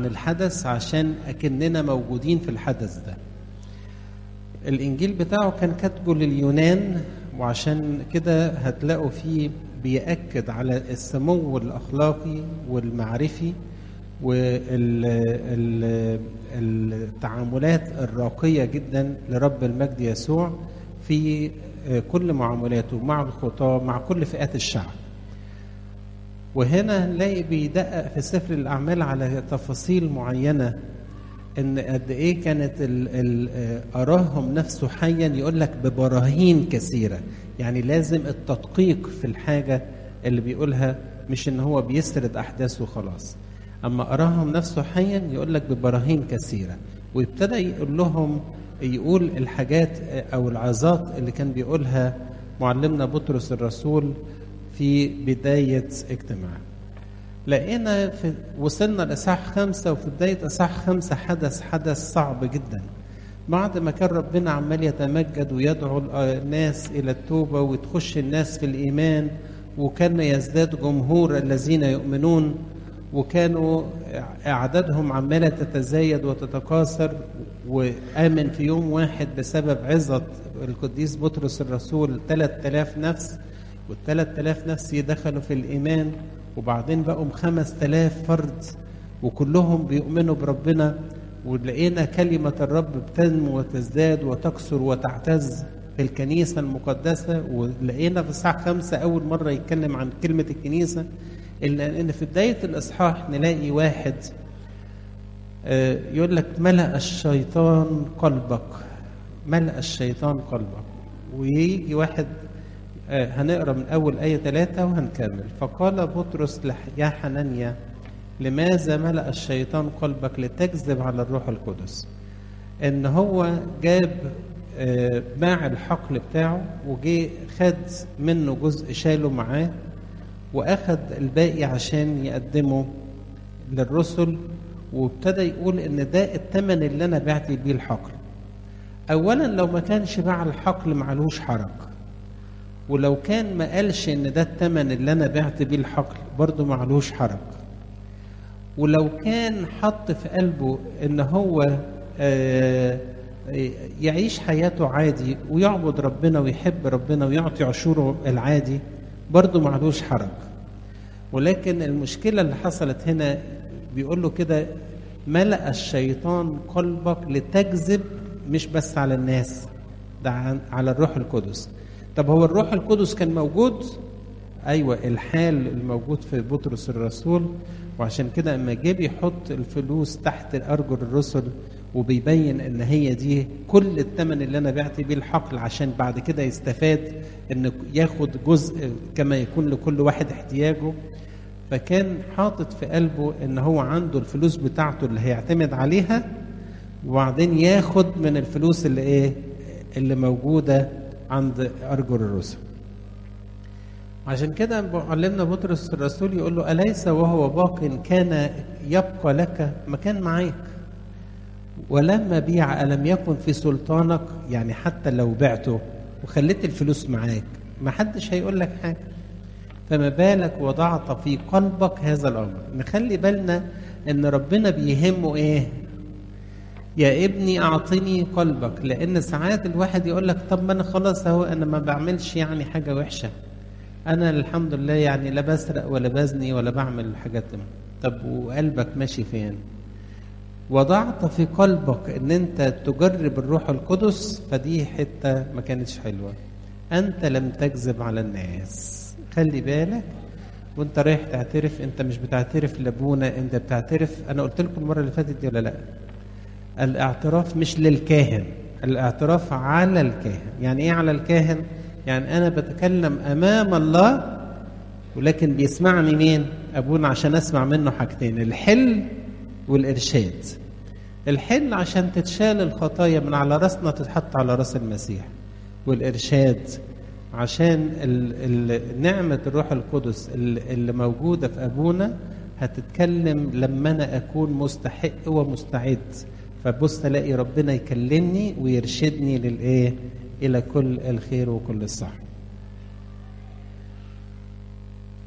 عن الحدث عشان أكننا موجودين في الحدث ده الإنجيل بتاعه كان كاتبه لليونان وعشان كده هتلاقوا فيه بيأكد على السمو الأخلاقي والمعرفي والتعاملات الراقية جدا لرب المجد يسوع في كل معاملاته مع الخطاة مع كل فئات الشعب وهنا نلاقي بيدقق في سفر الأعمال على تفاصيل معينة ان قد ايه كانت ال ال اراهم نفسه حيا يقول لك ببراهين كثيره يعني لازم التدقيق في الحاجه اللي بيقولها مش ان هو بيسرد احداث وخلاص اما اراهم نفسه حيا يقول لك ببراهين كثيره وابتدى يقول لهم يقول الحاجات او العظات اللي كان بيقولها معلمنا بطرس الرسول في بدايه اجتماع لقينا في وصلنا لإصحاح خمسة وفي بداية إصحاح خمسة حدث حدث صعب جدا بعد ما كان ربنا عمال يتمجد ويدعو الناس إلى التوبة وتخش الناس في الإيمان وكان يزداد جمهور الذين يؤمنون وكانوا أعدادهم عمالة تتزايد وتتكاثر وآمن في يوم واحد بسبب عظة القديس بطرس الرسول 3000 نفس والثلاث آلاف نفس دخلوا في الإيمان وبعدين بقوا خمس تلاف فرد وكلهم بيؤمنوا بربنا ولقينا كلمة الرب بتنمو وتزداد وتكثر وتعتز في الكنيسة المقدسة ولقينا في الساعة خمسة أول مرة يتكلم عن كلمة الكنيسة إلا إن في بداية الإصحاح نلاقي واحد يقول لك ملأ الشيطان قلبك ملأ الشيطان قلبك ويجي واحد هنقرا من اول ايه ثلاثة وهنكمل فقال بطرس يا حنانيا لماذا ملأ الشيطان قلبك لتكذب على الروح القدس ان هو جاب باع الحقل بتاعه وجي خد منه جزء شاله معاه واخد الباقي عشان يقدمه للرسل وابتدى يقول ان ده الثمن اللي انا بعت بيه الحقل اولا لو ما كانش باع الحقل معلوش حرج ولو كان ما قالش ان ده الثمن اللي انا بعت بيه الحقل برضه معلوش حرج ولو كان حط في قلبه ان هو آه يعيش حياته عادي ويعبد ربنا ويحب ربنا ويعطي عشوره العادي برضه معلوش حرج ولكن المشكلة اللي حصلت هنا بيقول له كده ملأ الشيطان قلبك لتكذب مش بس على الناس ده على الروح القدس طب هو الروح القدس كان موجود ايوه الحال الموجود في بطرس الرسول وعشان كده اما جه بيحط الفلوس تحت ارجل الرسل وبيبين ان هي دي كل الثمن اللي انا بعت بيه الحقل عشان بعد كده يستفاد ان ياخد جزء كما يكون لكل واحد احتياجه فكان حاطط في قلبه ان هو عنده الفلوس بتاعته اللي هيعتمد عليها وبعدين ياخد من الفلوس اللي ايه اللي موجوده عند أرجل الرسل عشان كده معلمنا بطرس الرسول يقول له أليس وهو باق كان يبقى لك مكان معاك ولما بيع ألم يكن في سلطانك يعني حتى لو بعته وخليت الفلوس معاك ما حدش هيقول لك حاجة فما بالك وضعت في قلبك هذا الأمر نخلي بالنا إن ربنا بيهمه إيه يا ابني اعطني قلبك لان ساعات الواحد يقول لك طب ما انا خلاص اهو انا ما بعملش يعني حاجه وحشه انا الحمد لله يعني لا بسرق ولا بزني ولا بعمل الحاجات دي طب وقلبك ماشي فين وضعت في قلبك ان انت تجرب الروح القدس فدي حته ما كانتش حلوه انت لم تكذب على الناس خلي بالك وانت رايح تعترف انت مش بتعترف لابونا انت بتعترف انا قلت لكم المره اللي فاتت دي ولا لا الاعتراف مش للكاهن الاعتراف على الكاهن يعني ايه على الكاهن يعني انا بتكلم امام الله ولكن بيسمعني مين ابونا عشان اسمع منه حاجتين الحل والارشاد الحل عشان تتشال الخطايا من على راسنا تتحط على راس المسيح والارشاد عشان ال ال نعمة الروح القدس اللي موجودة في أبونا هتتكلم لما أنا أكون مستحق ومستعد فبص الاقي ربنا يكلمني ويرشدني للايه الى كل الخير وكل الصح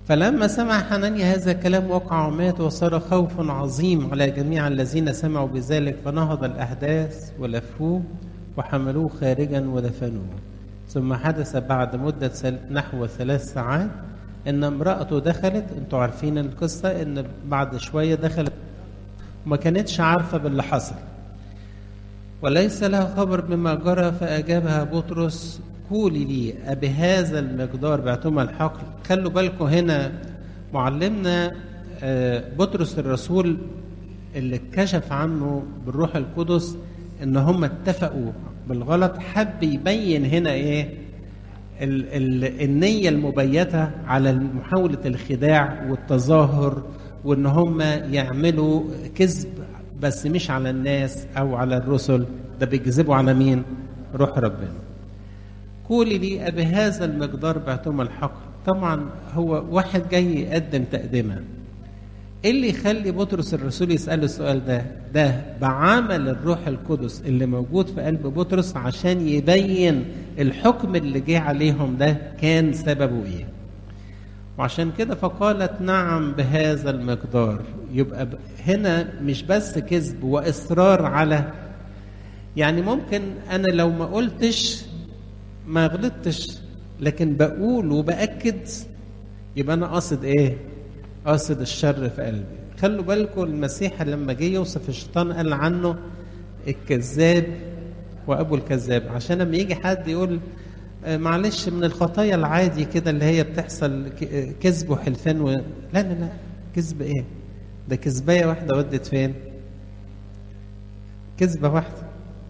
فلما سمع حنانيا هذا الكلام وقع ومات وصار خوف عظيم على جميع الذين سمعوا بذلك فنهض الأحداث ولفوه وحملوه خارجا ودفنوه ثم حدث بعد مدة نحو ثلاث ساعات ان امرأته دخلت انتوا عارفين القصة ان بعد شوية دخلت وما كانتش عارفة باللي حصل وليس لها خبر بما جرى فأجابها بطرس قولي لي أبهذا المقدار بعتم الحقل خلوا بالكم هنا معلمنا بطرس الرسول اللي اتكشف عنه بالروح القدس ان هم اتفقوا بالغلط حب يبين هنا ايه ال ال النية المبيتة على محاولة الخداع والتظاهر وان هم يعملوا كذب بس مش على الناس او على الرسل ده بيكذبوا على مين روح ربنا قولي لي أبهذا المقدار بعتم الحق طبعا هو واحد جاي يقدم تقدمة ايه اللي يخلي بطرس الرسول يسأله السؤال ده ده بعمل الروح القدس اللي موجود في قلب بطرس عشان يبين الحكم اللي جه عليهم ده كان سببه ايه وعشان كده فقالت نعم بهذا المقدار يبقى هنا مش بس كذب واصرار على يعني ممكن انا لو ما قلتش ما غلطتش لكن بقول وباكد يبقى انا قاصد ايه قاصد الشر في قلبي خلوا بالكم المسيح لما جه يوصف الشيطان قال عنه الكذاب وابو الكذاب عشان لما يجي حد يقول معلش من الخطايا العادي كده اللي هي بتحصل كذب وحلفان و... لا لا لا كذب ايه ده كذبايه واحده ودت فين كذبه واحده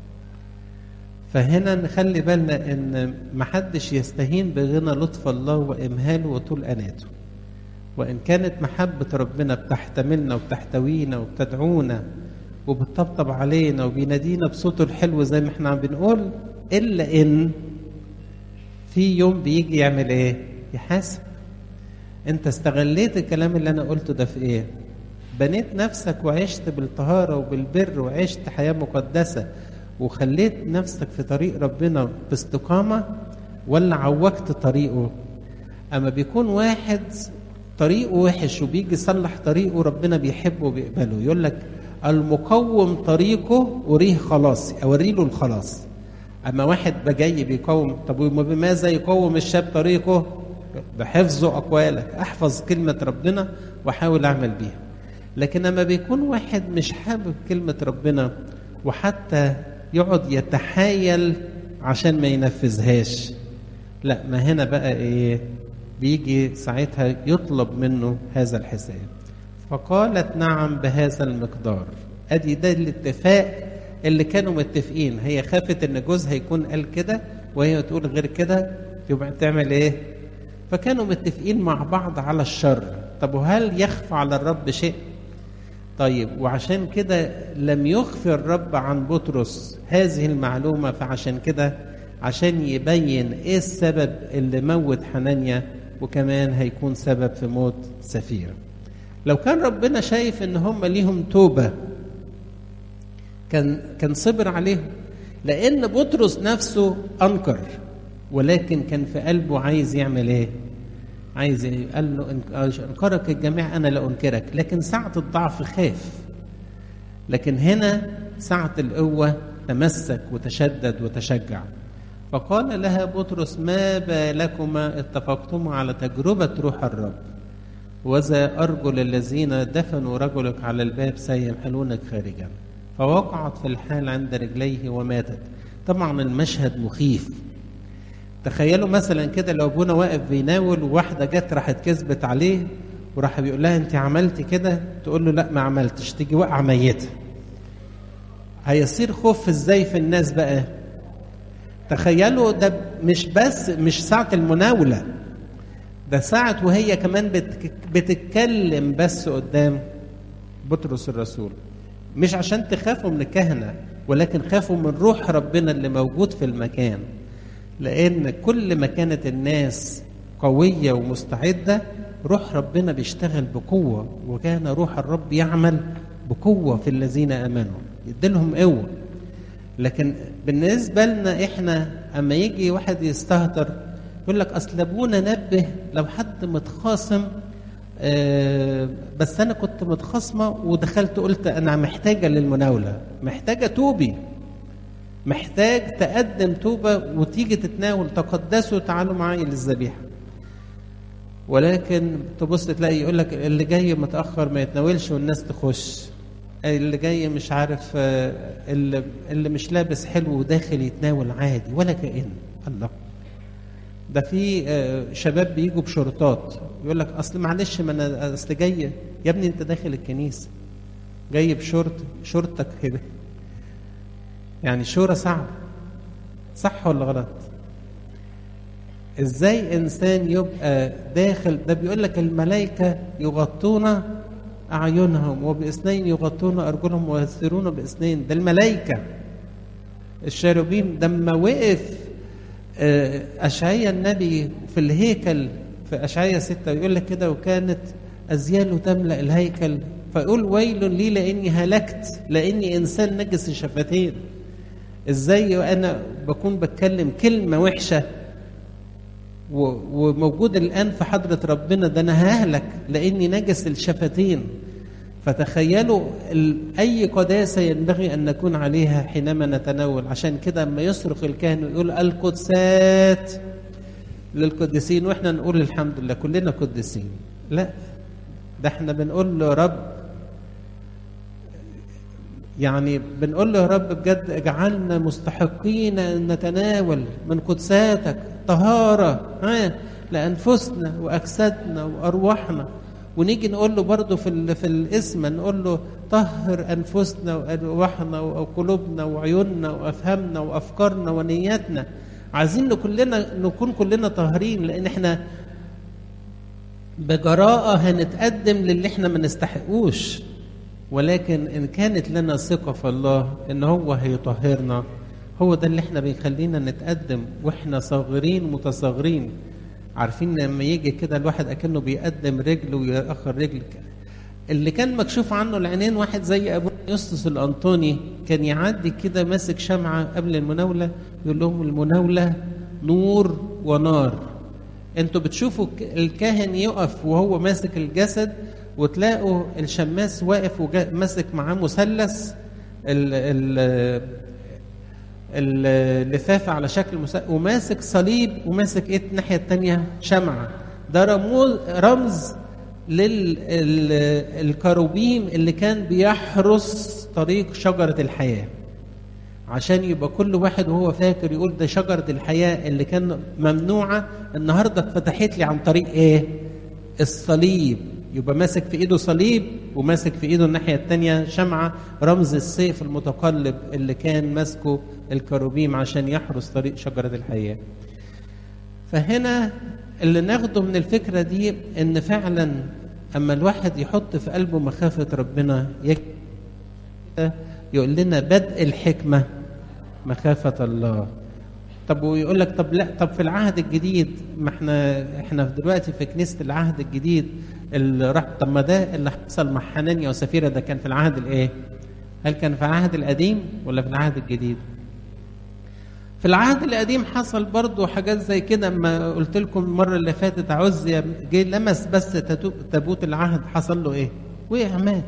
فهنا نخلي بالنا ان محدش يستهين بغنى لطف الله وامهاله وطول اناته وان كانت محبه ربنا بتحتملنا وبتحتوينا وبتدعونا وبتطبطب علينا وبينادينا بصوته الحلو زي ما احنا عم بنقول الا ان في يوم بيجي يعمل ايه يحاسب انت استغليت الكلام اللي انا قلته ده في ايه بنيت نفسك وعشت بالطهاره وبالبر وعشت حياه مقدسه وخليت نفسك في طريق ربنا باستقامة ولا عوجت طريقه أما بيكون واحد طريقه وحش وبيجي يصلح طريقه ربنا بيحبه وبيقبله يقول لك المقوم طريقه أريه خلاص أوري له الخلاص أما واحد بجاي بيقوم طب بماذا يقوم الشاب طريقه بحفظ أقوالك أحفظ كلمة ربنا وأحاول أعمل بيها لكن أما بيكون واحد مش حابب كلمة ربنا وحتى يقعد يتحايل عشان ما ينفذهاش لا ما هنا بقى ايه بيجي ساعتها يطلب منه هذا الحساب فقالت نعم بهذا المقدار ادي ده الاتفاق اللي كانوا متفقين هي خافت ان جوزها يكون قال كده وهي تقول غير كده يبقى تعمل ايه فكانوا متفقين مع بعض على الشر طب وهل يخفى على الرب شيء طيب وعشان كده لم يخفي الرب عن بطرس هذه المعلومة فعشان كده عشان يبين ايه السبب اللي موت حنانيا وكمان هيكون سبب في موت سفيرة لو كان ربنا شايف ان هم ليهم توبة كان كان صبر عليهم لان بطرس نفسه انكر ولكن كان في قلبه عايز يعمل ايه عايز ايه قال له انكرك الجميع انا لا انكرك لكن ساعه الضعف خاف لكن هنا ساعه القوه تمسك وتشدد وتشجع فقال لها بطرس ما بالكما اتفقتما على تجربه روح الرب وذا ارجل الذين دفنوا رجلك على الباب سيمحلونك خارجا فوقعت في الحال عند رجليه وماتت طبعا المشهد مخيف تخيلوا مثلا كده لو ابونا واقف بيناول وواحده جت راحت كذبت عليه وراح بيقول لها انت عملتي كده تقول له لا ما عملتش تيجي واقعه ميته هيصير خوف ازاي في الناس بقى تخيلوا ده مش بس مش ساعه المناوله ده ساعه وهي كمان بتتكلم بس قدام بطرس الرسول مش عشان تخافوا من الكهنه ولكن خافوا من روح ربنا اللي موجود في المكان لأن كل ما كانت الناس قوية ومستعدة روح ربنا بيشتغل بقوة وكان روح الرب يعمل بقوة في الذين آمنوا يديلهم قوة لكن بالنسبة لنا إحنا أما يجي واحد يستهتر يقول لك أصل أبونا نبه لو حد متخاصم آه بس انا كنت متخاصمه ودخلت قلت انا محتاجه للمناوله محتاجه توبي محتاج تقدم توبه وتيجي تتناول تقدسوا تعالوا معايا للذبيحه ولكن تبص تلاقي يقول لك اللي جاي متاخر ما يتناولش والناس تخش اللي جاي مش عارف آه، اللي, اللي مش لابس حلو وداخل يتناول عادي ولا كأن الله ده في آه، شباب بيجوا بشورتات يقول لك اصل معلش ما انا اصل جاي يا ابني انت داخل الكنيسه جاي بشورت شورتك كده يعني شوره صعبه صح ولا غلط ازاي انسان يبقى داخل ده بيقول لك الملائكه يغطون اعينهم وباثنين يغطون ارجلهم ويسرون باثنين ده الملائكه الشيروبيم لما وقف آه، اشعيا النبي في الهيكل في اشعيا ستة يقول لك كده وكانت ازياله تملا الهيكل فيقول ويل لي لاني هلكت لاني انسان نجس الشفتين ازاي وانا بكون بتكلم كلمه وحشه و- وموجود الآن في حضرة ربنا ده أنا ههلك لأني نجس الشفتين فتخيلوا ال- أي قداسة ينبغي أن نكون عليها حينما نتناول عشان كده أما يصرخ الكاهن ويقول القدسات للقديسين وإحنا نقول الحمد لله كلنا قديسين لا ده احنا بنقول له رب يعني بنقول له يا رب بجد اجعلنا مستحقين ان نتناول من قدساتك طهاره ها لانفسنا واجسادنا وارواحنا ونيجي نقول له برضه في ال- في الاسم نقول له طهر انفسنا وارواحنا وقلوبنا وعيوننا وافهامنا وافكارنا ونياتنا عايزين كلنا نكون كلنا طاهرين لان احنا بجراءة هنتقدم للي احنا ما نستحقوش ولكن ان كانت لنا ثقة في الله ان هو هيطهرنا هو ده اللي احنا بيخلينا نتقدم واحنا صاغرين متصاغرين عارفين لما يجي كده الواحد اكنه بيقدم رجل ويأخر رجل اللي كان مكشوف عنه العينين واحد زي ابو يسطس الانطوني كان يعدي كده ماسك شمعة قبل المناولة يقول لهم المناولة نور ونار انتوا بتشوفوا ك- الكاهن يقف وهو ماسك الجسد وتلاقوا الشماس واقف وماسك معاه مثلث ال ال اللفافة على شكل مس... وماسك صليب وماسك ايه الناحية التانية شمعة ده رموز رمز للكروبيم اللي كان بيحرس طريق شجرة الحياة عشان يبقى كل واحد وهو فاكر يقول ده شجرة الحياة اللي كان ممنوعة النهاردة اتفتحت لي عن طريق ايه الصليب يبقى ماسك في ايده صليب وماسك في ايده الناحية التانية شمعة رمز السيف المتقلب اللي كان ماسكه الكروبيم عشان يحرس طريق شجرة الحياة فهنا اللي ناخده من الفكرة دي ان فعلا اما الواحد يحط في قلبه مخافة ربنا يك... يقول لنا بدء الحكمة مخافة الله طب ويقول لك طب لا طب في العهد الجديد ما احنا احنا دلوقتي في كنيسة العهد الجديد اللي راح طب ما ده اللي حصل مع حنانيا وسفيرة ده كان في العهد الايه؟ هل كان في العهد القديم ولا في العهد الجديد؟ في العهد القديم حصل برضو حاجات زي كده اما قلت لكم المرة اللي فاتت عزية جه لمس بس تتو- تابوت العهد حصل له ايه؟ وقع مات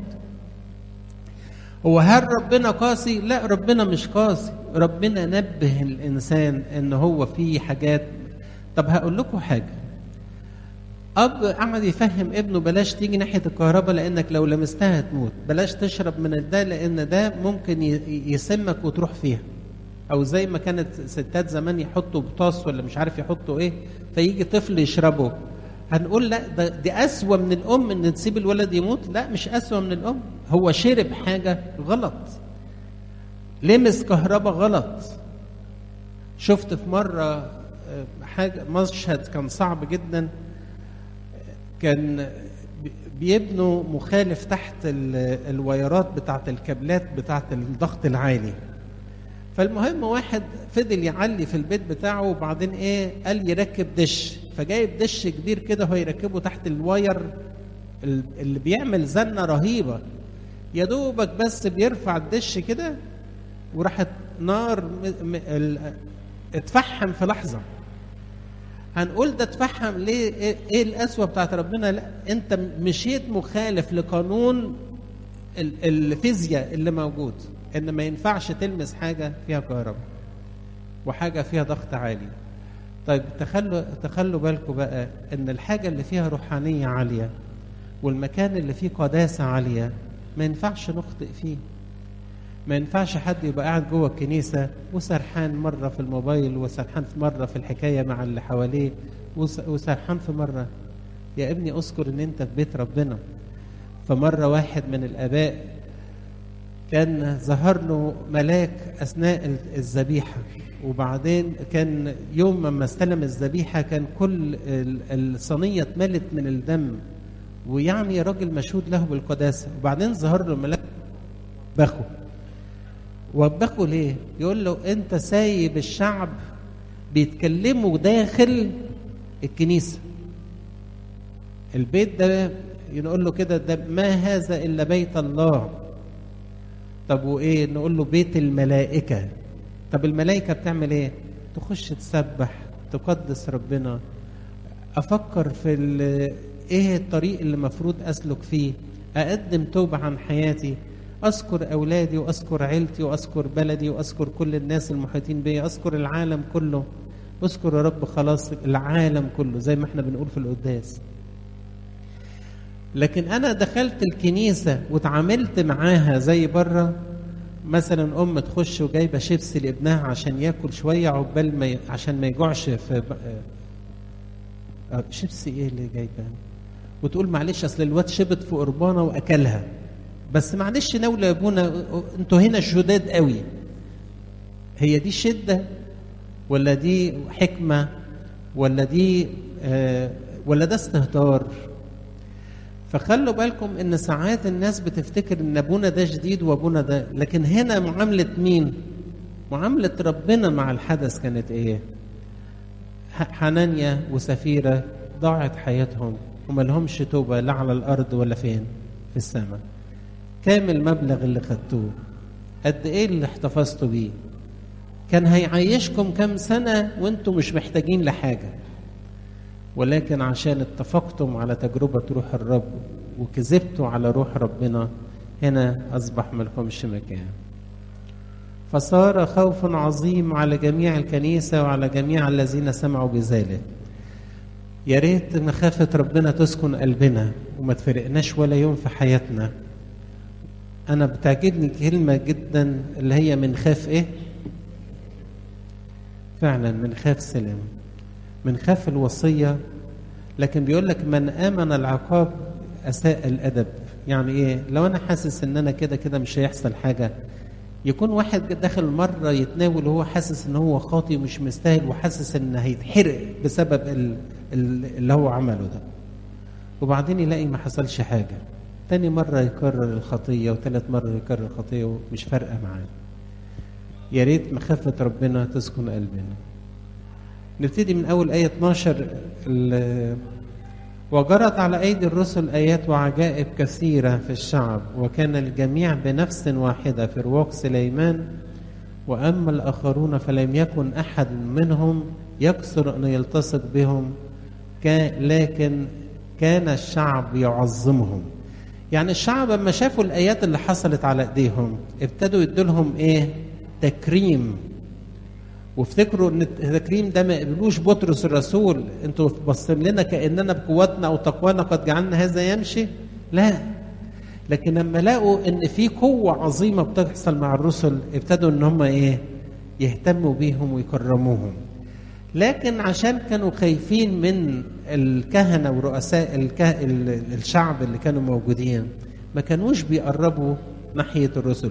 هو هل ربنا قاسي؟ لا ربنا مش قاسي، ربنا نبه الانسان ان هو في حاجات طب هقول لكم حاجه اب قعد يفهم ابنه بلاش تيجي ناحيه الكهرباء لانك لو لمستها هتموت، بلاش تشرب من ده لان ده ممكن ي- يسمك وتروح فيها. او زي ما كانت ستات زمان يحطوا بطاس ولا مش عارف يحطوا ايه فيجي طفل يشربه هنقول لا ده دي اسوأ من الام ان تسيب الولد يموت لا مش اسوأ من الام هو شرب حاجه غلط لمس كهرباء غلط شفت في مره آه، حاجه مشهد كان صعب جدا كان بي- بيبنوا مخالف تحت ال- الوايرات بتاعت الكابلات بتاعت الضغط العالي فالمهم واحد فضل يعلي في البيت بتاعه وبعدين ايه قال يركب دش فجايب دش كبير كده هو يركبه تحت الواير ال- اللي بيعمل زنه رهيبه يا دوبك بس بيرفع الدش كده وراحت نار م... م... ال... اتفحم في لحظه هنقول ده تفهم ليه ايه إيه القسوه بتاعت ربنا لا انت مشيت مخالف لقانون ال- الفيزياء اللي موجود ان ما ينفعش تلمس حاجه فيها كهرباء وحاجه فيها ضغط عالي طيب تخلوا تخلوا بالكم بقى ان الحاجه اللي فيها روحانيه عاليه والمكان اللي فيه قداسه عاليه ما ينفعش نخطئ فيه ما ينفعش حد يبقى قاعد جوه الكنيسه وسرحان مره في الموبايل وسرحان في مره في الحكايه مع اللي حواليه وس- وسرحان في مره يا ابني اذكر ان انت في بيت ربنا فمره واحد من الاباء كان ظهر له ملاك اثناء ال- الذبيحه وبعدين كان يوم ما استلم الذبيحه كان كل ال- الصينيه اتملت من الدم ويعني راجل مشهود له بالقداسه وبعدين ظهر له ملاك بخه وبخه ليه؟ يقول له انت سايب الشعب بيتكلموا داخل الكنيسه البيت ده نقول له كده ده ما هذا الا بيت الله طب وايه نقول له بيت الملائكه طب الملائكه بتعمل ايه تخش تسبح تقدس ربنا افكر في ال- ايه الطريق اللي المفروض اسلك فيه اقدم توبه عن حياتي اذكر اولادي واذكر عيلتي واذكر بلدي واذكر كل الناس المحيطين بي اذكر العالم كله اذكر يا رب خلاص العالم كله زي ما احنا بنقول في القداس لكن انا دخلت الكنيسه واتعاملت معاها زي بره مثلا ام تخش وجايبه شيبسي لابنها عشان ياكل شويه عقبال ما ي... عشان ما يجوعش في ب... آه، شيبسي ايه اللي جايبه وتقول معلش اصل الواد شبط في قربانه واكلها بس معلش ناولة يا ابونا انتوا هنا شداد قوي هي دي شده ولا دي حكمه ولا دي آه ولا ده استهتار فخلوا بالكم ان ساعات الناس بتفتكر ان ابونا ده جديد وابونا ده لكن هنا معامله مين معامله ربنا مع الحدث كانت ايه ح- حنانيا وسفيره ضاعت حياتهم وما لهمش توبه لا على الارض ولا فين في السماء كام المبلغ اللي خدتوه قد ايه اللي احتفظتوا بيه كان هيعيشكم كام سنه وانتم مش محتاجين لحاجه ولكن عشان اتفقتم على تجربة روح الرب وكذبتوا على روح ربنا هنا أصبح ملكمش مكان فصار خوف عظيم على جميع الكنيسة وعلى جميع الذين سمعوا بذلك يا ريت مخافة ربنا تسكن قلبنا وما تفرقناش ولا يوم في حياتنا أنا بتعجبني كلمة جدا اللي هي من خاف إيه؟ فعلا من خاف سلام من خاف الوصية لكن بيقول لك من آمن العقاب أساء الأدب يعني إيه لو أنا حاسس إن أنا كده كده مش هيحصل حاجة يكون واحد داخل مرة يتناول وهو حاسس إن هو خاطي ومش مستاهل وحاسس إن هيتحرق بسبب ال- ال- اللي هو عمله ده وبعدين يلاقي ما حصلش حاجة تاني مرة يكرر الخطية وثالث مرة يكرر الخطية ومش فارقة معاه يا ريت مخافة ربنا تسكن قلبنا نبتدي من أول آية 12 ال- وجرت على أيدي الرسل آيات وعجائب كثيرة في الشعب وكان الجميع بنفس واحدة في رواق سليمان وأما الآخرون فلم يكن أحد منهم يكثر أن يلتصق بهم كا- لكن كان الشعب يعظمهم يعني الشعب لما شافوا الآيات اللي حصلت على إيديهم ابتدوا يدولهم إيه تكريم وافتكروا ان التكريم ده ما قبلوش بطرس الرسول انتوا باصين لنا كاننا بقوتنا او تقوانا قد جعلنا هذا يمشي لا لكن لما لقوا ان في قوه عظيمه بتحصل مع الرسل ابتدوا ان هم ايه يهتموا بيهم ويكرموهم لكن عشان كانوا خايفين من الكهنه ورؤساء الكه... ال- الشعب اللي كانوا موجودين ما كانوش بيقربوا ناحيه الرسل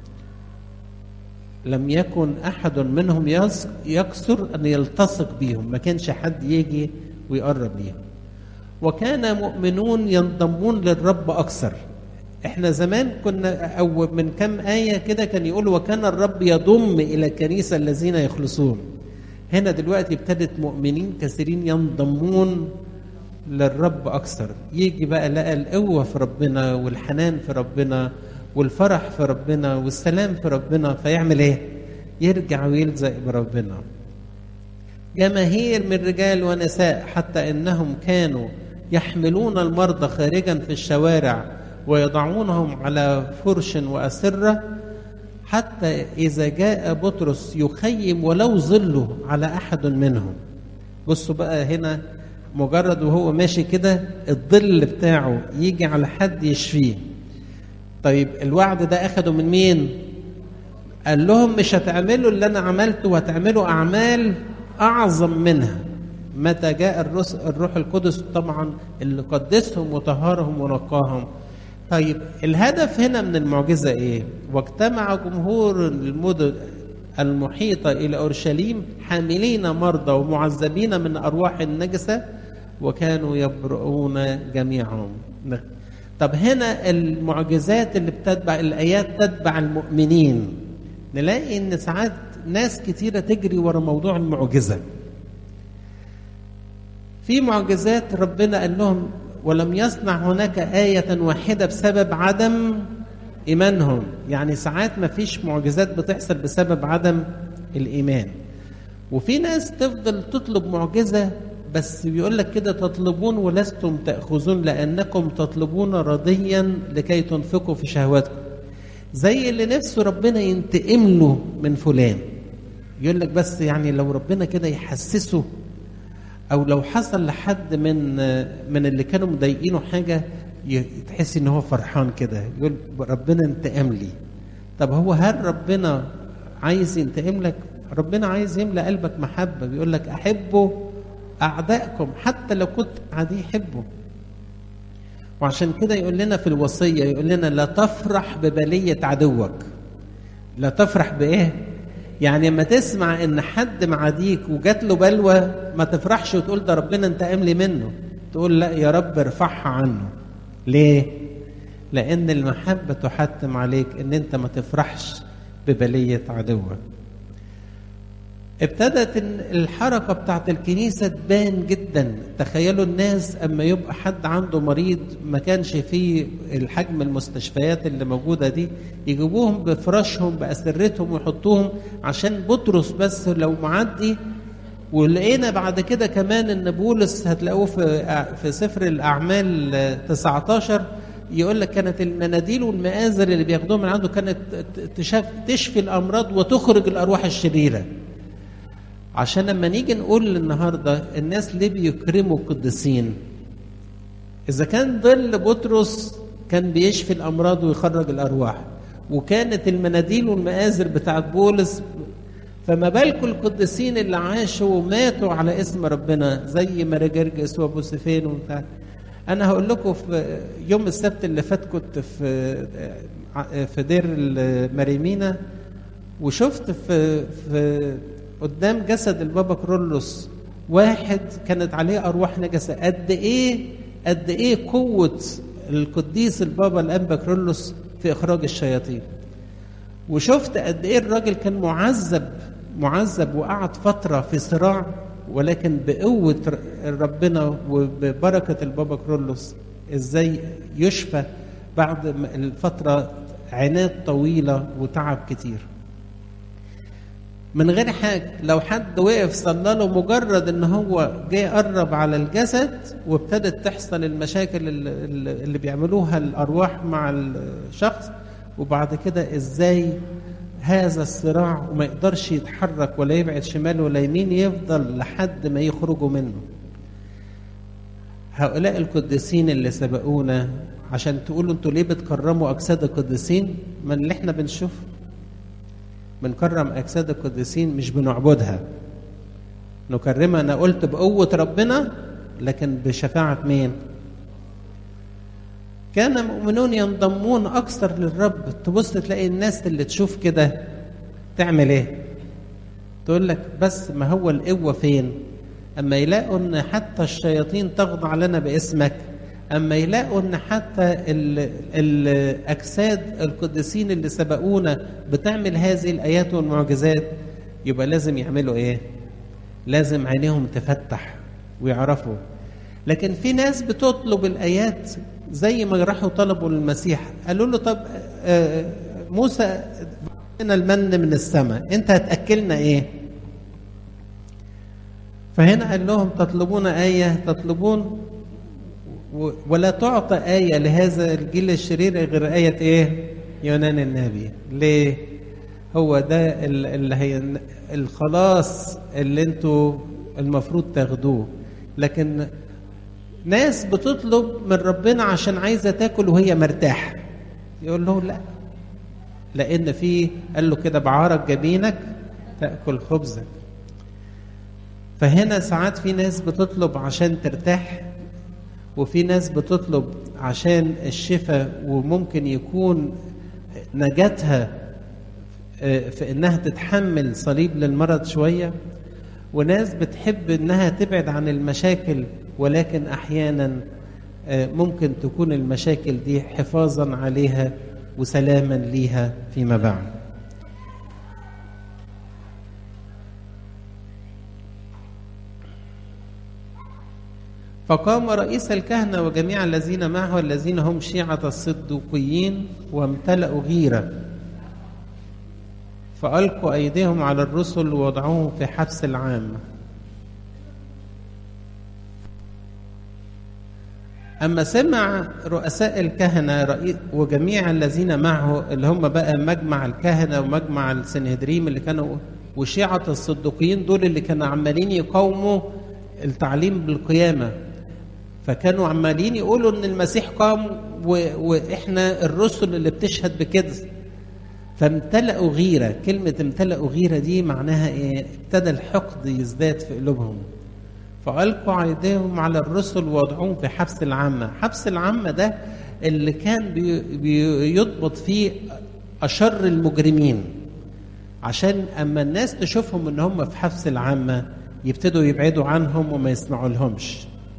لم يكن احد منهم يص- يكثر ان يلتصق بهم ما كانش حد يجي ويقرب ليهم وكان مؤمنون ينضمون للرب اكثر احنا زمان كنا او من كم ايه كده كان يقول وكان الرب يضم الى الكنيسه الذين يخلصون هنا دلوقتي ابتدت مؤمنين كثيرين ينضمون للرب اكثر يجي بقى لقى القوه في ربنا والحنان في ربنا والفرح في ربنا والسلام في ربنا فيعمل ايه يرجع ويلزق بربنا جماهير من رجال ونساء حتى انهم كانوا يحملون المرضى خارجا في الشوارع ويضعونهم على فرش واسره حتى اذا جاء بطرس يخيم ولو ظله على احد منهم بصوا بقى هنا مجرد وهو ماشي كده الظل بتاعه يجي على حد يشفيه طيب الوعد ده اخده من مين قال لهم مش هتعملوا اللي انا عملته وهتعملوا اعمال اعظم منها متى جاء الروح القدس طبعا اللي قدسهم وطهرهم ونقاهم طيب الهدف هنا من المعجزه ايه واجتمع جمهور المدن المحيطه الى اورشليم حاملين مرضى ومعذبين من ارواح النجسه وكانوا يبرؤون جميعهم طب هنا المعجزات اللي بتتبع الايات تتبع المؤمنين نلاقي ان ساعات ناس كتيره تجري ورا موضوع المعجزه في معجزات ربنا قال لهم ولم يصنع هناك آية واحدة بسبب عدم إيمانهم يعني ساعات ما فيش معجزات بتحصل بسبب عدم الإيمان وفي ناس تفضل تطلب معجزة بس بيقول لك كده تطلبون ولستم تأخذون لأنكم تطلبون رضيا لكي تنفقوا في شهواتكم زي اللي نفسه ربنا ينتقم له من فلان يقول لك بس يعني لو ربنا كده يحسسه او لو حصل لحد من من اللي كانوا مضايقينه حاجه تحس ان هو فرحان كده يقول ربنا انتقم لي طب هو هل ربنا عايز ينتقم لك ربنا عايز يملى قلبك محبه بيقول لك احبوا اعدائكم حتى لو كنت عادي حبه وعشان كده يقول لنا في الوصيه يقول لنا لا تفرح ببليه عدوك لا تفرح بايه يعني لما تسمع ان حد معاديك وجات له بلوى ما تفرحش وتقول ده ربنا انتقم لي منه تقول لا يا رب ارفعها عنه ليه لان المحبه تحتم عليك ان انت ما تفرحش ببليه عدوك ابتدت الحركة بتاعت الكنيسة تبان جدا تخيلوا الناس أما يبقى حد عنده مريض ما كانش فيه الحجم المستشفيات اللي موجودة دي يجيبوهم بفراشهم بأسرتهم ويحطوهم عشان بطرس بس لو معدي ولقينا بعد كده كمان ان بولس هتلاقوه في في سفر الاعمال 19 يقول لك كانت المناديل والمآزر اللي بياخدوها من عنده كانت تشفي الامراض وتخرج الارواح الشريره عشان لما نيجي نقول النهارده الناس ليه بيكرموا القديسين اذا كان ظل بطرس كان بيشفي الامراض ويخرج الارواح وكانت المناديل والمآزر بتاعت بولس فما بالكم القديسين اللي عاشوا وماتوا على اسم ربنا زي ماري جرجس وابو سفين وبتاع انا هقول لكم في يوم السبت اللي فات كنت في في دير مريمينا وشفت في في قدام جسد البابا كرولوس واحد كانت عليه ارواح نجسه قد ايه قد ايه قوه القديس البابا الانبا كرولوس في اخراج الشياطين وشفت قد ايه الراجل كان معذب معذب وقعد فتره في صراع ولكن بقوه ربنا وببركه البابا كرولوس ازاي يشفى بعد الفتره عناد طويله وتعب كتير من غير حاجة لو حد وقف صلى له مجرد ان هو جاي قرب على الجسد وابتدت تحصل المشاكل اللي بيعملوها الارواح مع الشخص وبعد كده ازاي هذا الصراع وما يقدرش يتحرك ولا يبعد شمال ولا يمين يفضل لحد ما يخرجوا منه هؤلاء القديسين اللي سبقونا عشان تقولوا انتوا ليه بتكرموا اجساد القديسين ما اللي احنا بنشوفه بنكرم اجساد القديسين مش بنعبدها نكرمها انا قلت بقوه ربنا لكن بشفاعه مين كان مؤمنون ينضمون اكثر للرب تبص تلاقي الناس اللي تشوف كده تعمل ايه تقول لك بس ما هو القوه فين اما يلاقوا ان حتى الشياطين تخضع لنا باسمك اما يلاقوا ان حتى الاجساد القديسين اللي سبقونا بتعمل هذه الايات والمعجزات يبقى لازم يعملوا ايه لازم عينيهم تفتح ويعرفوا لكن في ناس بتطلب الايات زي ما راحوا طلبوا للمسيح قالوا له طب موسى لنا المن من السماء انت هتاكلنا ايه فهنا قال لهم تطلبون آية تطلبون ولا تعطى آية لهذا الجيل الشرير غير آية إيه؟ يونان النبي ليه؟ هو ده اللي هي الخلاص اللي انتوا المفروض تاخدوه لكن ناس بتطلب من ربنا عشان عايزه تاكل وهي مرتاحه يقول له لا لان في قال له كده بعارك جبينك تاكل خبزك فهنا ساعات في ناس بتطلب عشان ترتاح وفي ناس بتطلب عشان الشفاء وممكن يكون نجاتها في انها تتحمل صليب للمرض شويه وناس بتحب انها تبعد عن المشاكل ولكن احيانا ممكن تكون المشاكل دي حفاظا عليها وسلاما ليها فيما بعد فقام رئيس الكهنة وجميع الذين معه الذين هم شيعة الصدوقيين وامتلأوا غيرة فألقوا أيديهم على الرسل ووضعوهم في حبس العامة أما سمع رؤساء الكهنة وجميع الذين معه اللي هم بقى مجمع الكهنة ومجمع السنهدريم اللي كانوا وشيعة الصدوقيين دول اللي كانوا عمالين يقاوموا التعليم بالقيامة فكانوا عمالين يقولوا ان المسيح قام و... واحنا الرسل اللي بتشهد بكده فامتلأوا غيرة كلمة امتلأوا غيرة دي معناها ايه ابتدى الحقد يزداد في قلوبهم فألقوا أيديهم على الرسل ووضعوهم في حبس العامة حبس العامة ده اللي كان بي... بيضبط فيه أشر المجرمين عشان أما الناس تشوفهم إن هم في حبس العامة يبتدوا يبعدوا عنهم وما يسمعوا لهمش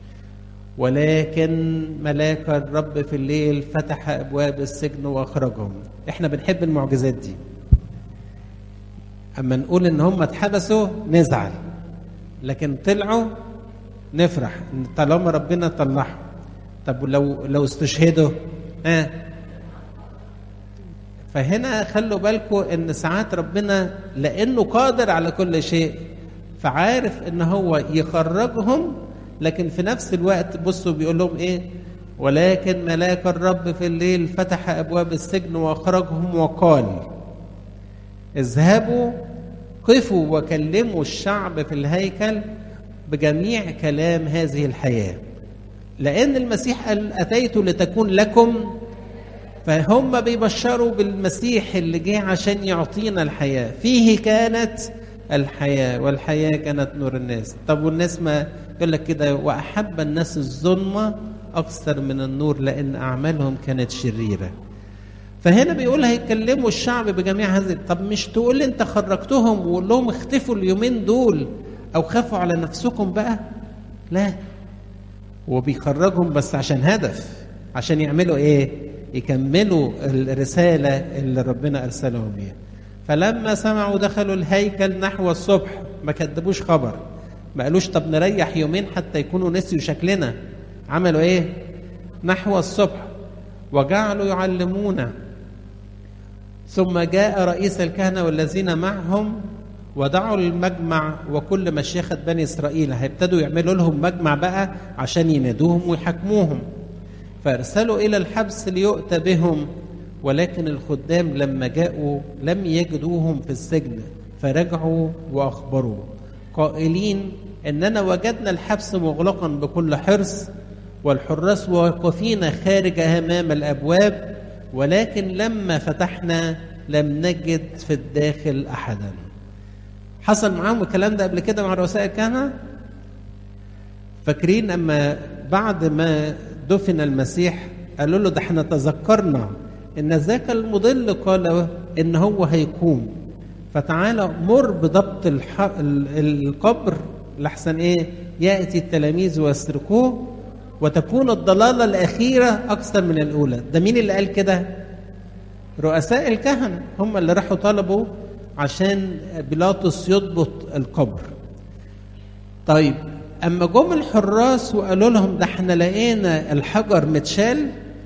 ولكن ملاك الرب في الليل فتح ابواب السجن واخرجهم احنا بنحب المعجزات دي اما نقول ان هم اتحبسوا نزعل لكن طلعوا نفرح طالما ربنا طلعهم طب لو لو استشهدوا ها آه. فهنا خلوا بالكم ان ساعات ربنا لانه قادر على كل شيء فعارف ان هو يخرجهم لكن في نفس الوقت بصوا بيقول لهم ايه ولكن ملاك الرب في الليل فتح ابواب السجن واخرجهم وقال اذهبوا قفوا وكلموا الشعب في الهيكل بجميع كلام هذه الحياه لان المسيح قال اتيت لتكون لكم فهم بيبشروا بالمسيح اللي جه عشان يعطينا الحياه فيه كانت الحياه والحياه كانت نور الناس طب والناس ما يقول لك كده واحب الناس الظلمه اكثر من النور لان اعمالهم كانت شريره فهنا بيقول هيكلموا الشعب بجميع هذه طب مش تقول لي انت خرجتهم وقول لهم اختفوا اليومين دول او خافوا على نفسكم بقى لا وبيخرجهم بس عشان هدف عشان يعملوا ايه يكملوا الرساله اللي ربنا ارسلهم بيها فلما سمعوا دخلوا الهيكل نحو الصبح ما كدبوش خبر ما قالوش طب نريح يومين حتى يكونوا نسيوا شكلنا عملوا ايه نحو الصبح وجعلوا يعلمون ثم جاء رئيس الكهنة والذين معهم ودعوا المجمع وكل مشيخة بني إسرائيل هيبتدوا يعملوا لهم مجمع بقى عشان ينادوهم ويحاكموهم فارسلوا إلى الحبس ليؤتى بهم ولكن الخدام لما جاءوا لم يجدوهم في السجن فرجعوا وأخبروا قائلين اننا وجدنا الحبس مغلقا بكل حرص والحراس واقفين خارج امام الابواب ولكن لما فتحنا لم نجد في الداخل احدا حصل معاهم الكلام ده قبل كده مع رؤساء الكهنه فاكرين اما بعد ما دفن المسيح قالوا له ده احنا تذكرنا ان ذاك المضل قال ان هو هيقوم فتعالى مر بضبط الح... القبر لحسن ايه ياتي التلاميذ ويسرقوه وتكون الضلاله الاخيره اكثر من الاولى ده مين اللي قال كده رؤساء الكهنه هم اللي راحوا طلبوا عشان بيلاطس يضبط القبر طيب اما جم الحراس وقالوا لهم ده احنا لقينا الحجر متشال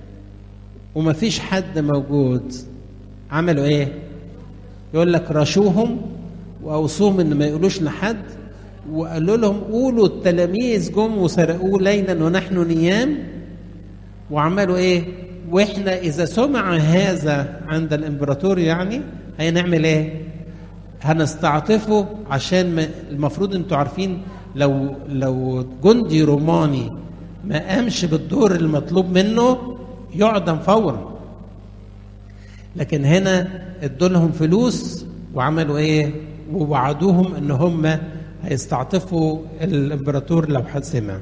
ومفيش حد موجود عملوا ايه يقول لك رشوهم واوصوهم ان ما يقولوش لحد وقالوا لهم قولوا التلاميذ جم وسرقوه ليلا ونحن نيام وعملوا ايه واحنا اذا سمع هذا عند الامبراطور يعني هنعمل ايه هنستعطفه عشان ما المفروض انتوا عارفين لو لو جندي روماني ما قامش بالدور المطلوب منه يعدم فورا لكن هنا ادوا لهم فلوس وعملوا ايه ووعدوهم ان هم هيستعطفوا الامبراطور لو حد سمع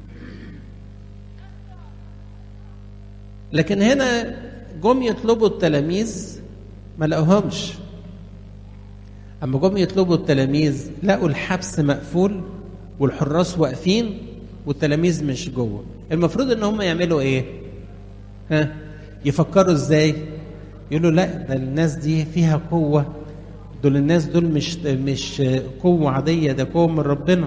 لكن هنا جم يطلبوا التلاميذ ما لقوهمش اما جم يطلبوا التلاميذ لقوا الحبس مقفول والحراس واقفين والتلاميذ مش جوه المفروض ان هم يعملوا ايه ها يفكروا ازاي يقولوا لا ده الناس دي فيها قوه دول الناس دول مش مش قوه عاديه ده قوه من ربنا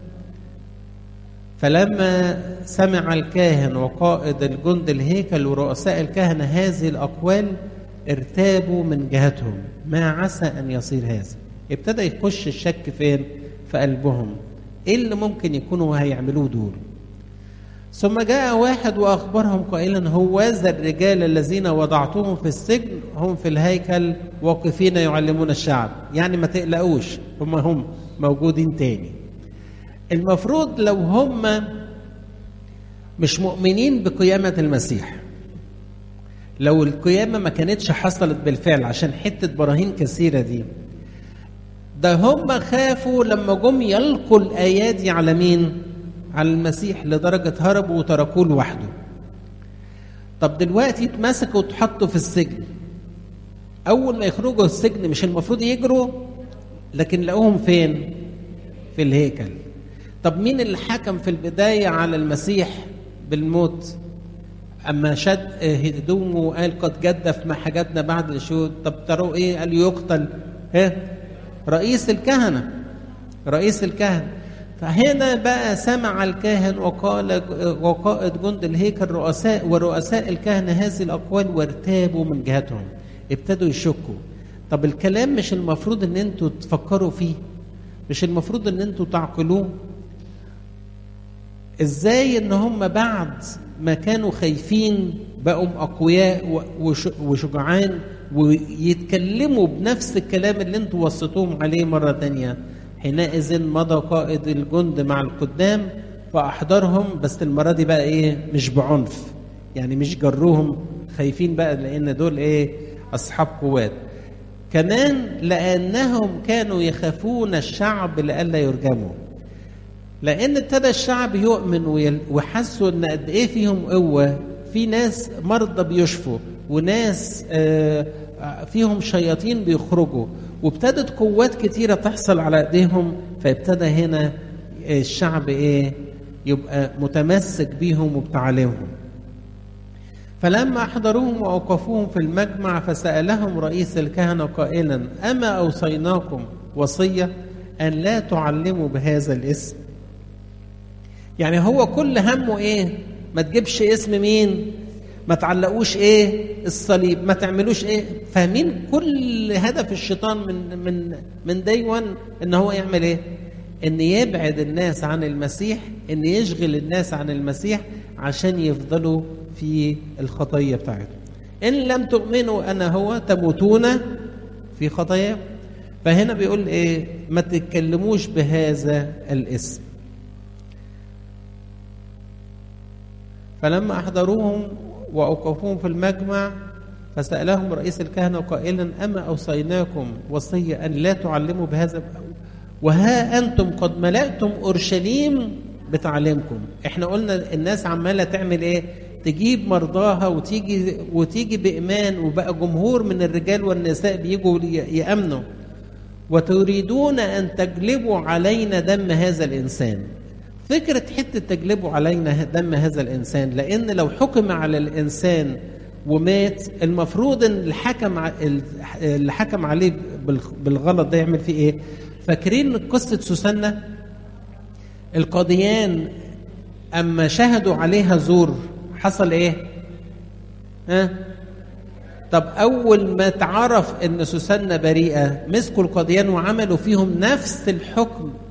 فلما سمع الكاهن وقائد الجند الهيكل ورؤساء الكهنة هذه الأقوال ارتابوا من جهتهم ما عسى أن يصير هذا ابتدى يخش الشك فين في قلبهم ايه اللي ممكن يكونوا هيعملوه دول ثم جاء واحد واخبرهم قائلا هوذا الرجال الذين وضعتهم في السجن هم في الهيكل واقفين يعلمون الشعب يعني ما تقلقوش هم هم موجودين تاني المفروض لو هم مش مؤمنين بقيامة المسيح لو القيامة ما كانتش حصلت بالفعل عشان حتة براهين كثيرة دي ده هم خافوا لما جم يلقوا الآيات دي على مين؟ على المسيح لدرجة هربوا وتركوه لوحده طب دلوقتي اتمسكوا واتحطوا في السجن أول ما يخرجوا السجن مش المفروض يجروا لكن لقوهم فين؟ في الهيكل طب مين اللي حكم في البداية على المسيح بالموت أما شد هدومه وقال قد جدف ما حاجتنا بعد الشهود طب تروا إيه قال يقتل ها رئيس الكهنة رئيس الكهنة فهنا بقى سمع الكاهن وقال وقائد جند الهيكل رؤساء ورؤساء الكهنة هذه الأقوال وارتابوا من جهتهم ابتدوا يشكوا طب الكلام مش المفروض ان انتوا تفكروا فيه مش المفروض ان انتوا تعقلوه ازاي ان هم بعد ما كانوا خايفين بقوا اقوياء وشجعان ويتكلموا بنفس الكلام اللي انتوا وصيتوهم عليه مره تانية حينئذ مضى قائد الجند مع القدام فاحضرهم بس المره دي بقى ايه مش بعنف يعني مش جروهم خايفين بقى لان دول ايه اصحاب قوات كمان لانهم كانوا يخافون الشعب لئلا يرجموا لان ابتدى الشعب يؤمن وحسوا ان قد ايه فيهم قوه في ناس مرضى بيشفوا وناس فيهم شياطين بيخرجوا وابتدت قوات كتيرة تحصل على ايديهم فابتدى هنا الشعب ايه يبقى متمسك بيهم وبتعاليمهم فلما احضروهم واوقفوهم في المجمع فسالهم رئيس الكهنه قائلا اما اوصيناكم وصيه ان لا تعلموا بهذا الاسم يعني هو كل همه ايه ما تجيبش اسم مين ما تعلقوش ايه الصليب ما تعملوش ايه فاهمين كل هدف الشيطان من من من دايما ان هو يعمل ايه ان يبعد الناس عن المسيح ان يشغل الناس عن المسيح عشان يفضلوا في الخطيه بتاعتهم ان لم تؤمنوا انا هو تموتون في خطايا فهنا بيقول ايه ما تتكلموش بهذا الاسم فلما احضروهم واوقفوهم في المجمع فسالهم رئيس الكهنه قائلا اما اوصيناكم وصيه ان لا تعلموا بهذا وها انتم قد ملأتم اورشليم بتعليمكم احنا قلنا الناس عماله تعمل ايه تجيب مرضاها وتيجي وتيجي بايمان وبقى جمهور من الرجال والنساء بيجوا يامنوا وتريدون ان تجلبوا علينا دم هذا الانسان فكرة حتة تجلبوا علينا دم هذا الإنسان لأن لو حكم على الإنسان ومات المفروض ان الحكم اللي حكم عليه بالغلط ده يعمل فيه ايه؟ فاكرين قصة سوسنة؟ القاضيان أما شهدوا عليها زور حصل ايه؟ ها؟ طب أول ما اتعرف إن سوسنة بريئة مسكوا القاضيان وعملوا فيهم نفس الحكم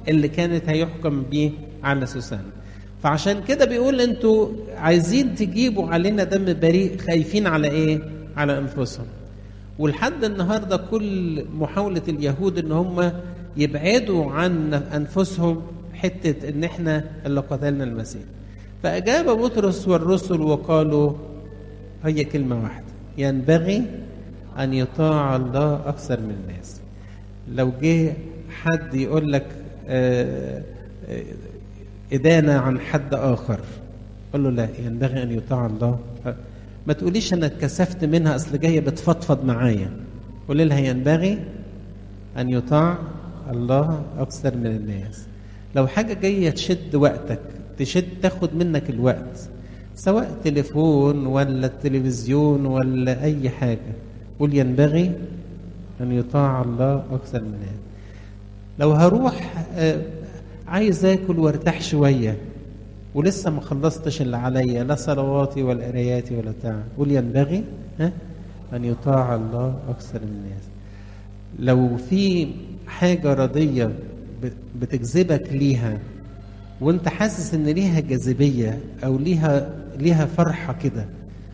اللي كانت هيحكم بيه على سوسان فعشان كده بيقول انتوا عايزين تجيبوا علينا دم بريء خايفين على ايه على انفسهم ولحد النهارده كل محاوله اليهود ان هم يبعدوا عن انفسهم حته ان احنا اللي قتلنا المسيح فاجاب بطرس والرسل وقالوا هي كلمه واحده ينبغي ان يطاع الله اكثر من الناس لو جه حد يقول لك آه، آه، إدانة عن حد آخر قل له لا ينبغي أن يطاع الله ما تقوليش أنا اتكسفت منها أصل جاية بتفضفض معايا قول لها ينبغي أن يطاع الله أكثر من الناس لو حاجة جاية تشد وقتك تشد تاخد منك الوقت سواء تليفون ولا التلفزيون ولا أي حاجة قول ينبغي أن يطاع الله أكثر من الناس لو هروح آه، عايز اكل وارتاح شويه ولسه ما خلصتش اللي عليا لا صلواتي ولا قراياتي ولا بتاع قول ينبغي ها ان يطاع الله اكثر من الناس لو في حاجه رضيه ب- بتجذبك ليها وانت حاسس ان ليها جاذبيه او ليها ليها فرحه كده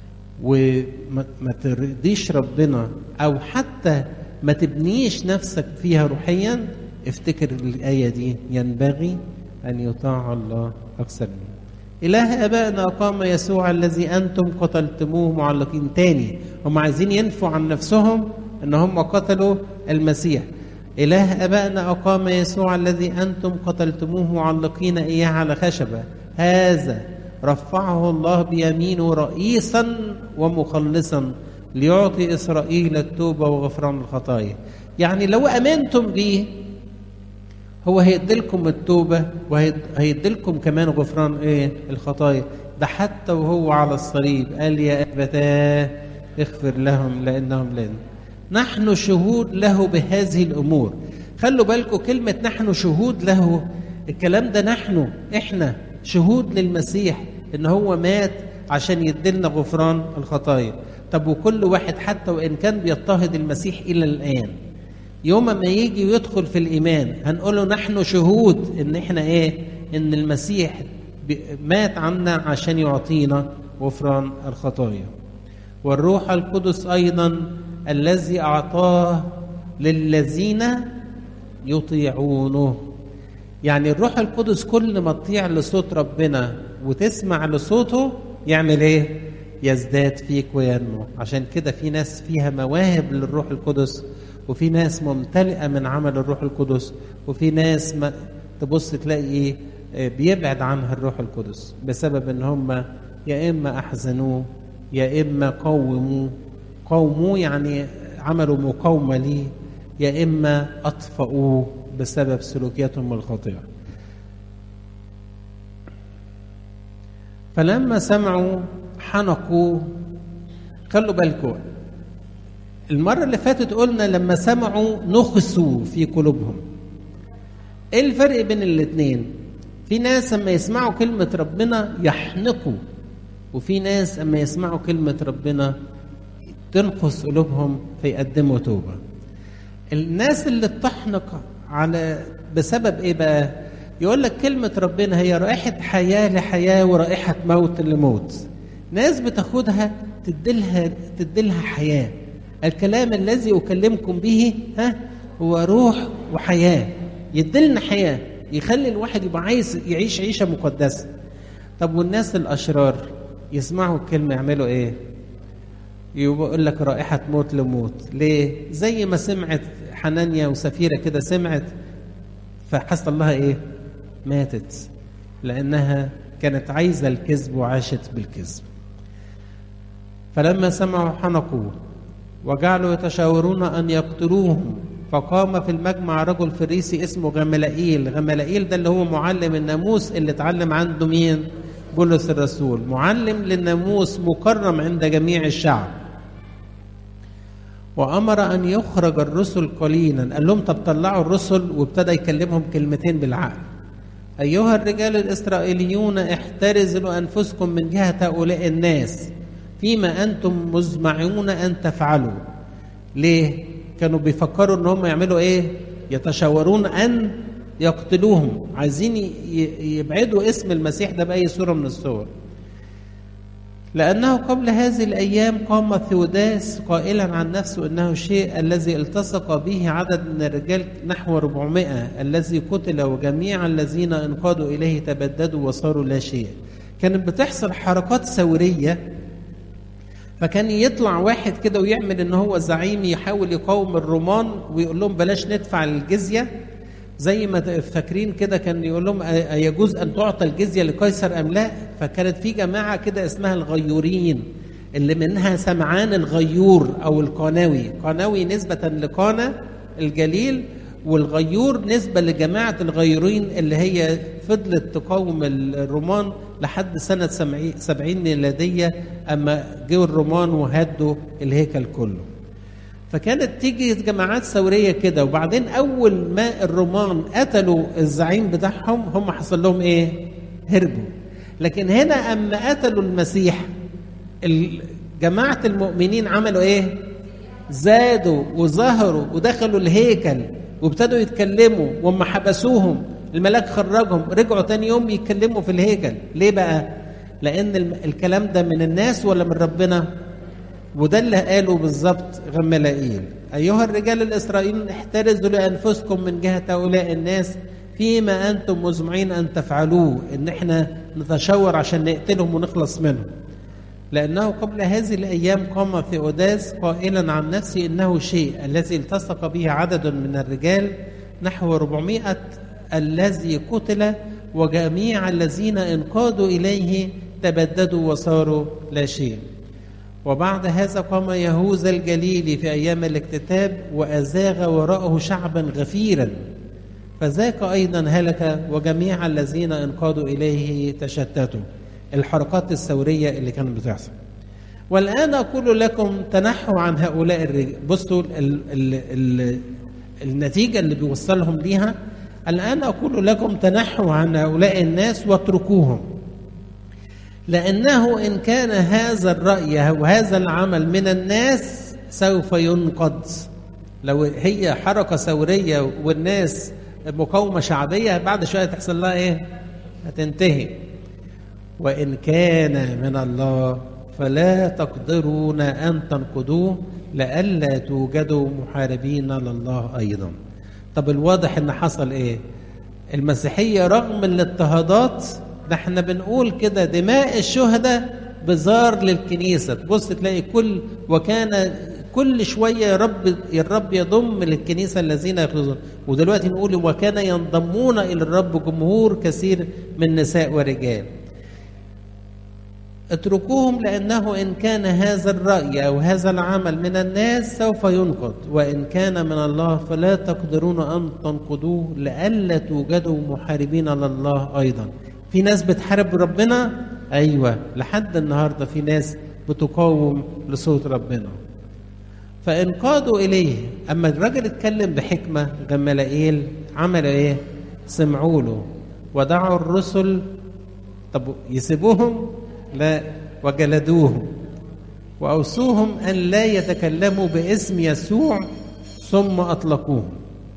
وما ما ترضيش ربنا او حتى ما تبنيش نفسك فيها روحيا افتكر الآية دي ينبغي أن يطاع الله أكثر منه إله آبائنا أقام يسوع الذي أنتم قتلتموه معلقين تاني هم عايزين ينفوا عن نفسهم أن هم قتلوا المسيح إله آبائنا أقام يسوع الذي أنتم قتلتموه معلقين إياه على خشبة هذا رفعه الله بيمينه رئيسا ومخلصا ليعطي إسرائيل التوبة وغفران الخطايا يعني لو أمنتم بيه هو هيديلكم التوبة وهيديلكم كمان غفران ايه الخطايا ده حتى وهو على الصليب قال يا أبتاه اغفر لهم لأنهم لن نحن شهود له بهذه الأمور خلوا بالكم كلمة نحن شهود له الكلام ده نحن احنا شهود للمسيح ان هو مات عشان يديلنا غفران الخطايا طب وكل واحد حتى وان كان بيضطهد المسيح الى الان يوم ما يجي ويدخل في الايمان هنقول له نحن شهود ان احنا ايه ان المسيح ب- مات عنا عشان يعطينا غفران الخطايا والروح القدس ايضا الذي اعطاه للذين يطيعونه يعني الروح القدس كل ما تطيع لصوت ربنا وتسمع لصوته يعمل ايه يزداد فيك وينمو عشان كده في ناس فيها مواهب للروح القدس وفي ناس ممتلئه من عمل الروح القدس وفي ناس ما تبص تلاقي ايه آه، بيبعد عنها الروح القدس بسبب ان هم يا اما احزنوه يا اما قوموه قوموه يعني عملوا مقاومه ليه يا اما اطفأوه بسبب سلوكياتهم الخاطئه فلما سمعوا حنقوا خلوا بالكم المرة اللي فاتت قلنا لما سمعوا نخسوا في قلوبهم ايه الفرق بين الاتنين في ناس لما يسمعوا كلمة ربنا يحنقوا وفي ناس لما يسمعوا كلمة ربنا تنقص قلوبهم فيقدموا توبة الناس اللي بتحنق على بسبب ايه بقى يقول لك كلمة ربنا هي رائحة حياة لحياة ورائحة موت لموت ناس بتاخدها تديلها تديلها حياة الكلام الذي أكلمكم به ها هو روح وحياة يديلنا حياة يخلي الواحد يبقى عايز يعيش عيشة مقدسة طب والناس الأشرار يسمعوا الكلمة يعملوا إيه؟ يقول لك رائحة موت لموت ليه؟ زي ما سمعت حنانيا وسفيرة كده سمعت فحصل لها إيه؟ ماتت لأنها كانت عايزة الكذب وعاشت بالكذب فلما سمعوا حنقوا وجعلوا يتشاورون أن يقتلوهم فقام في المجمع رجل فريسي اسمه غملائيل غملائيل ده اللي هو معلم الناموس اللي اتعلم عنده مين بولس الرسول معلم للناموس مكرم عند جميع الشعب وأمر أن يخرج الرسل قليلا قال لهم طب طلعوا الرسل وابتدى يكلمهم كلمتين بالعقل أيها الرجال الإسرائيليون احترزوا أنفسكم من جهة هؤلاء الناس فيما أنتم مزمعون أن تفعلوا ليه؟ كانوا بيفكروا ان هم يعملوا ايه؟ يتشاورون ان يقتلوهم عايزين يبعدوا اسم المسيح ده بأي صورة من الصور لأنه قبل هذه الأيام قام ثيوداس قائلا عن نفسه أنه الشيء الذي التصق به عدد من الرجال نحو 400 الذي قتل وجميع الذين انقادوا إليه تبددوا وصاروا لا شيء كانت بتحصل حركات ثورية فكان يطلع واحد كده ويعمل ان هو زعيم يحاول يقاوم الرومان ويقول لهم بلاش ندفع الجزيه زي ما فاكرين كده كان يقول لهم يجوز ان تعطى الجزيه لقيصر ام لا فكانت في جماعه كده اسمها الغيورين اللي منها سمعان الغيور او القناوي قناوي نسبه لقانا الجليل والغيور نسبة لجماعة الغيورين اللي هي فضلت تقاوم الرومان لحد سنة سبعين ميلادية أما جوا الرومان وهدوا الهيكل كله فكانت تيجي جماعات ثورية كده وبعدين أول ما الرومان قتلوا الزعيم بتاعهم هم حصل لهم إيه؟ هربوا لكن هنا أما قتلوا المسيح جماعة المؤمنين عملوا إيه؟ زادوا وظهروا ودخلوا الهيكل وابتدوا يتكلموا وهم حبسوهم الملاك خرجهم رجعوا تاني يوم يتكلموا في الهيكل ليه بقى لان الكلام ده من الناس ولا من ربنا وده اللي قاله بالظبط غملائيل ايها الرجال الاسرائيليين احترزوا لانفسكم من جهه هؤلاء الناس فيما انتم مزمعين ان تفعلوه ان احنا نتشاور عشان نقتلهم ونخلص منهم لأنه قبل هذه الأيام قام ثيوداس قائلا عن نفسه إنه شيء الذي التصق به عدد من الرجال نحو 400 الذي قتل وجميع الذين انقادوا إليه تبددوا وصاروا لا شيء وبعد هذا قام يهوذا الجليلي في أيام الاكتتاب وأزاغ وراءه شعبا غفيرا فذاك أيضا هلك وجميع الذين انقادوا إليه تشتتوا الحركات الثورية اللي كانت بتحصل والآن أقول لكم تنحوا عن هؤلاء الرجال بصوا ال ال ال النتيجة اللي بيوصلهم ليها الآن أقول لكم تنحوا عن هؤلاء الناس واتركوهم لأنه إن كان هذا الرأي وهذا العمل من الناس سوف ينقض لو هي حركة ثورية والناس مقاومة شعبية بعد شوية تحصل لها إيه؟ هتنتهي وإن كان من الله فلا تقدرون أن تنقضوه لئلا توجدوا محاربين لله أيضا طب الواضح إن حصل إيه المسيحية رغم الاضطهادات ده احنا بنقول كده دماء الشهداء بزار للكنيسة تبص تلاقي كل وكان كل شوية يا رب الرب يضم للكنيسة الذين يخلصون ودلوقتي نقول وكان ينضمون إلى الرب جمهور كثير من نساء ورجال اتركوهم لأنه إن كان هذا الرأي أو هذا العمل من الناس سوف ينقض وإن كان من الله فلا تقدرون أن تنقضوه لئلا توجدوا محاربين لله أيضا في ناس بتحارب ربنا أيوة لحد النهاردة في ناس بتقاوم لصوت ربنا فإن قادوا إليه أما الراجل اتكلم بحكمة جمالائيل عمل إيه سمعوا له ودعوا الرسل طب يسيبوهم لا وجلدوهم وأوصوهم أن لا يتكلموا باسم يسوع ثم أطلقوهم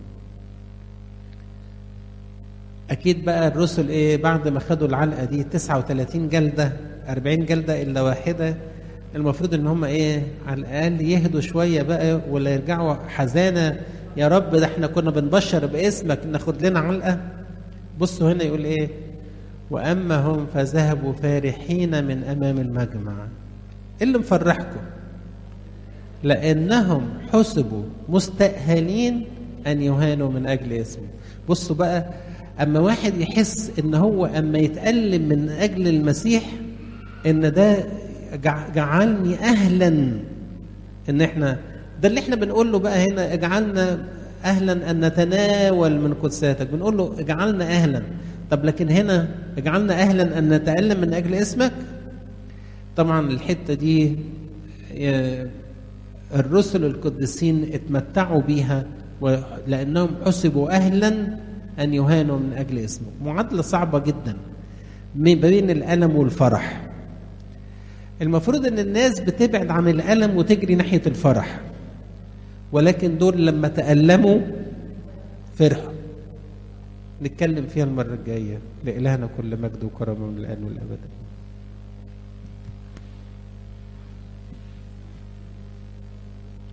أكيد بقى الرسل إيه بعد ما خدوا العلقة دي 39 جلدة 40 جلدة إلا واحدة المفروض إن هم إيه على الأقل يهدوا شوية بقى ولا يرجعوا حزانة يا رب ده إحنا كنا بنبشر باسمك ناخد لنا علقة بصوا هنا يقول إيه وأما هم فذهبوا فرحين من أمام المجمع اللي مفرحكم لأنهم حسبوا مستأهلين أن يهانوا من أجل اسمه بصوا بقى أما واحد يحس إن هو أما يتألم من أجل المسيح إن ده جعلني أهلا إن إحنا ده اللي إحنا بنقول له بقى هنا اجعلنا أهلا أن نتناول من قدساتك بنقول له اجعلنا أهلا طب لكن هنا اجعلنا اهلا ان نتالم من اجل اسمك طبعا الحته دي الرسل القديسين اتمتعوا بيها لانهم حسبوا اهلا ان يهانوا من اجل اسمه معادله صعبه جدا ما بين الالم والفرح المفروض ان الناس بتبعد عن الالم وتجري ناحيه الفرح ولكن دول لما تالموا فرحوا نتكلم فيها المرة الجاية لإلهنا كل مجد وكرم من الآن والأبد